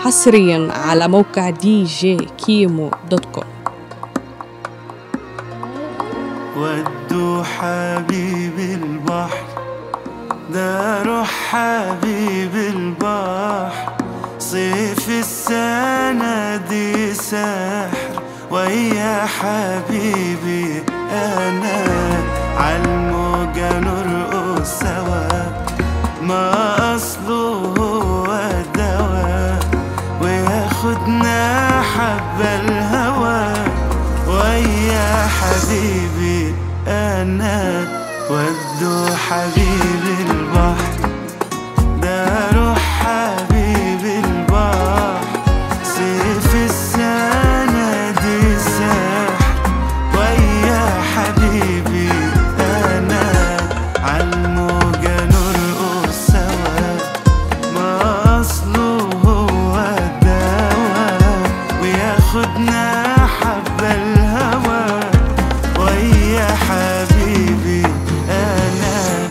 حصريا على موقع دي جي كيمو دوت كوم ودوا حبيب البحر ده روح حبيب البحر صيف السنة دي سحر ويا حبيبي أنا عالموجة نرقص سوا ما أصله هو الدواء وياخدنا حب الهوى ويا حبيبي أنا ودوا حبيب البحر ده روح حبيب البحر سيف السنة دي سحر ويا حبيبي أنا عالموجة نرقص سوا ما أصله هو الدواء وياخدنا حب الهوى ويا حبيبي أنا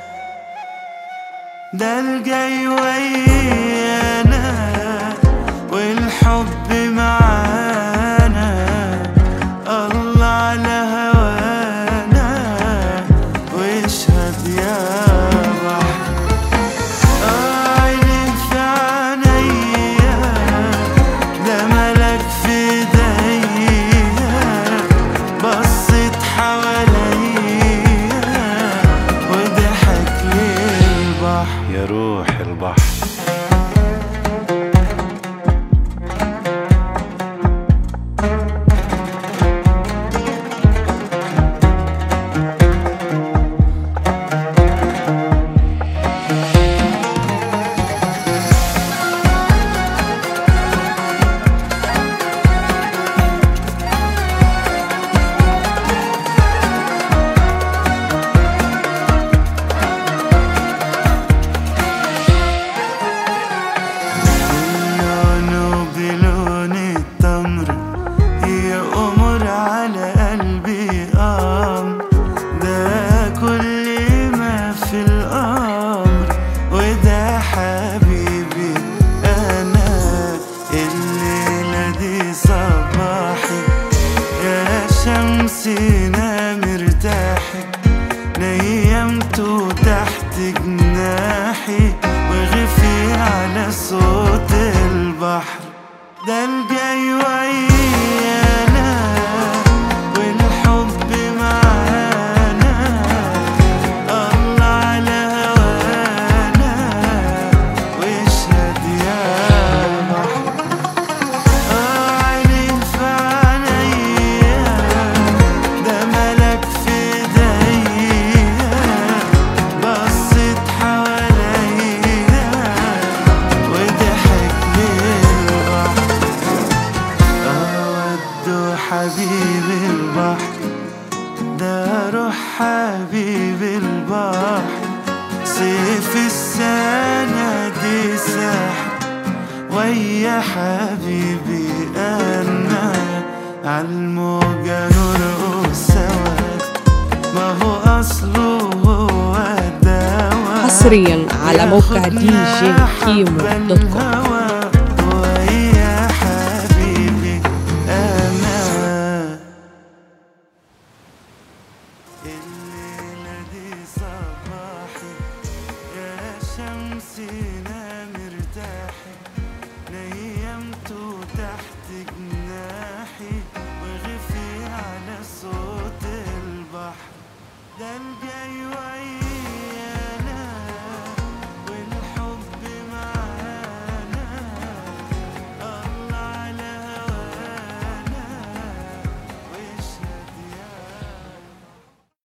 ده الجاي ويانا والحب معانا الله على هوانا واشهد يا بحر عيني في عينيا ده ملك في ايديا بصيت حواليا وضحك لي البحر يا روح البحر لونه بلون التمر هي أمر على قلبي أمر ده كل ما في الأمر وده حبيبي أنا الليلة دي صباحي يا شمسنا مرتاحي نيمته تحت جناحي وغفي على صوت البحر ده الجاي ويانا والحب معانا الله على هوانا واشهد يا بحر عيني في عينيا ده ملك في ايديا بصيت حواليا وضحك لي البحر أودوا حبيب البحر ده روح حبيب البحر سيف السنة دي سحر ويا حبيبي أنا عالموجة نرقص سوا ما هو أصله هو الدواء حصريا على موقع دي جي ياخدنا كيمو حب دوت كوم الهوى